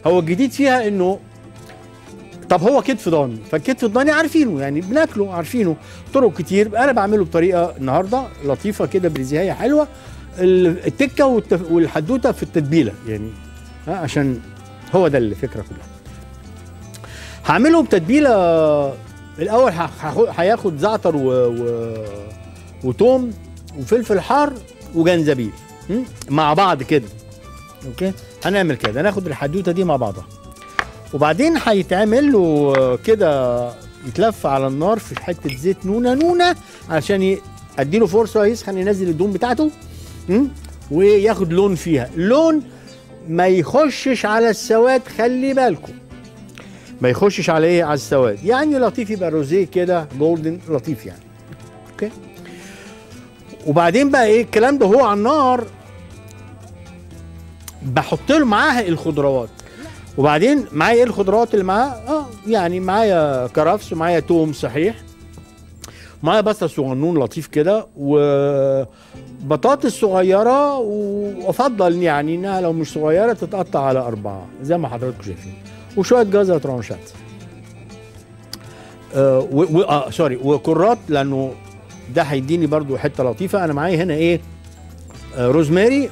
هو الجديد فيها انه طب هو كتف ضاني فالكتف الضاني عارفينه يعني بناكله عارفينه طرق كتير انا بعمله بطريقه النهارده لطيفه كده برزيهيه حلوه ال- التكه والتف- والحدوته في التتبيله يعني ها عشان هو ده الفكره كلها هعمله بتتبيله الاول ه- هاخد- هياخد زعتر و... و... وتوم وفلفل حار وجنزبيل م? مع بعض كده اوكي هنعمل كده ناخد الحدوته دي مع بعضها وبعدين هيتعمل له كده يتلف على النار في حته زيت نونه نونه عشان ي- اديله فرصه يسخن ينزل الدهون بتاعته م? وياخد لون فيها لون ما يخشش على السواد خلي بالكم ما يخشش على ايه على السواد يعني لطيف يبقى روزيه كده جولدن لطيف يعني اوكي وبعدين بقى ايه الكلام ده هو على النار بحط له معاها الخضروات وبعدين معايا ايه الخضروات اللي معاها اه يعني معايا كرفس ومعايا توم صحيح معايا بصل صغنون لطيف كده وبطاطس صغيره وافضل يعني انها لو مش صغيره تتقطع على اربعه زي ما حضراتكم شايفين وشويه جزر ترانشات آه و... و... آه سوري وكرات لانه ده هيديني برضو حته لطيفه انا معايا هنا ايه آه روزماري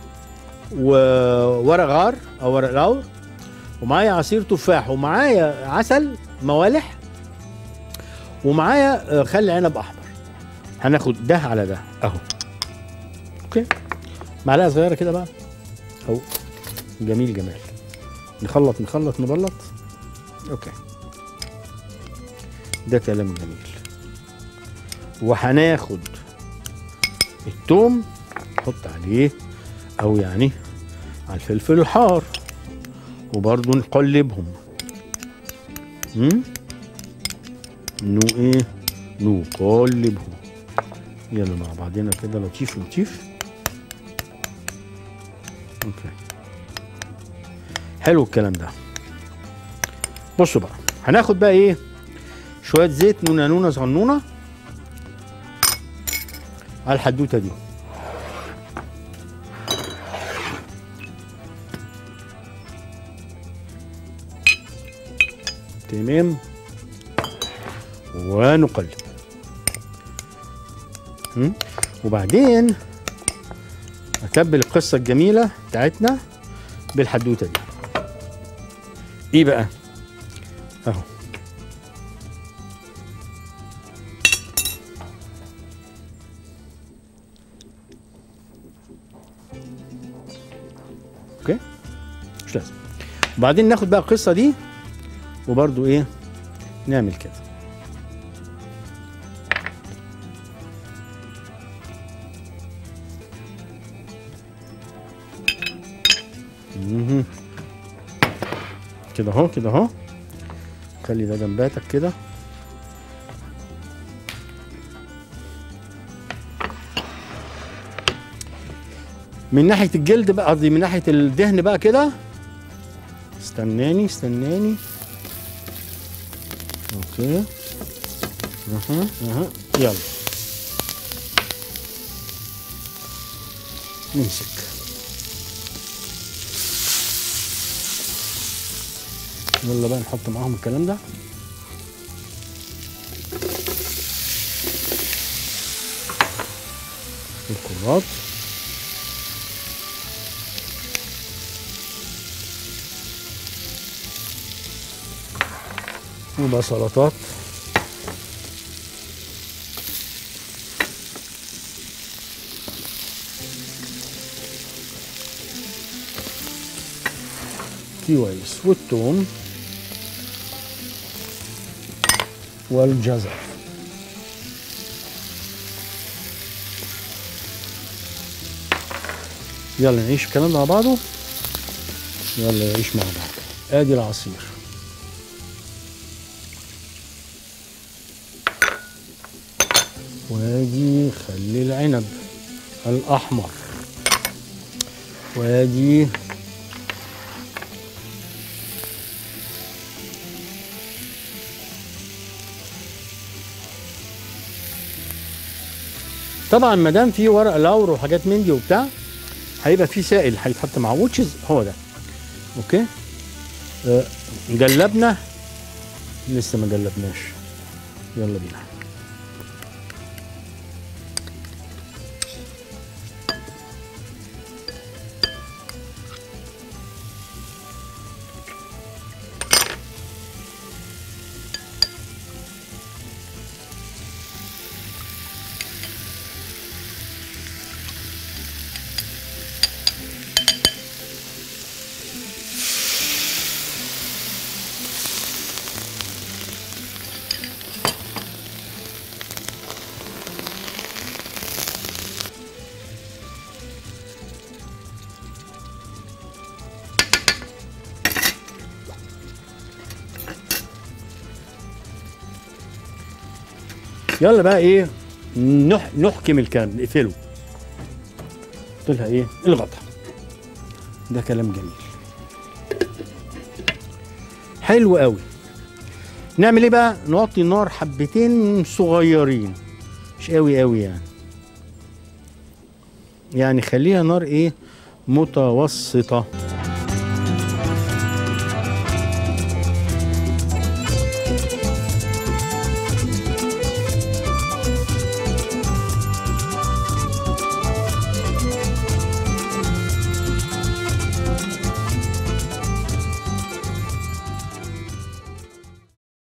وورق غار او ورق لور ومعايا عصير تفاح ومعايا عسل موالح ومعايا آه، خل عنب احمر هناخد ده على ده اهو اوكي معلقه صغيره كده بقى اهو جميل جمال نخلط نخلط نبلط اوكي ده كلام جميل وهناخد التوم نحط عليه او يعني على الفلفل الحار وبرضه نقلبهم امم نو ايه نقلبهم يلا مع بعضنا كده لطيف لطيف اوكي حلو الكلام ده بصوا بقى هناخد بقى ايه شويه زيت نونه نونه صغنونه على الحدوته دي تمام ونقلب هم؟ وبعدين اكبل القصه الجميله بتاعتنا بالحدوته دي ايه بقى اهو اوكي مش لازم وبعدين ناخد بقى القصه دي وبرضو ايه نعمل كده مهم. كده اهو كده اهو خلي ده جنباتك كده من ناحيه الجلد بقى قصدي من ناحيه الدهن بقى كده استناني استناني اوكي اها اها يلا نمسك يلا بقى نحط معاهم الكلام ده الكرات وبقى سلطات كويس والثوم والجزر يلا نعيش الكلام ده مع بعضه يلا نعيش مع بعض ادي العصير وادي خلي العنب الاحمر وادي طبعا ما دام في ورق لور وحاجات من دي وبتاع هيبقى في سائل هيتحط معاه وتشز هو ده اوكي آه، جلبنا لسه ما جلبناش يلا بينا يلا بقى ايه نح نحكم الكلام نقفله قلت لها ايه الغطا ده كلام جميل حلو قوي نعمل ايه بقى نوطي النار حبتين صغيرين مش قوي قوي يعني يعني خليها نار ايه متوسطه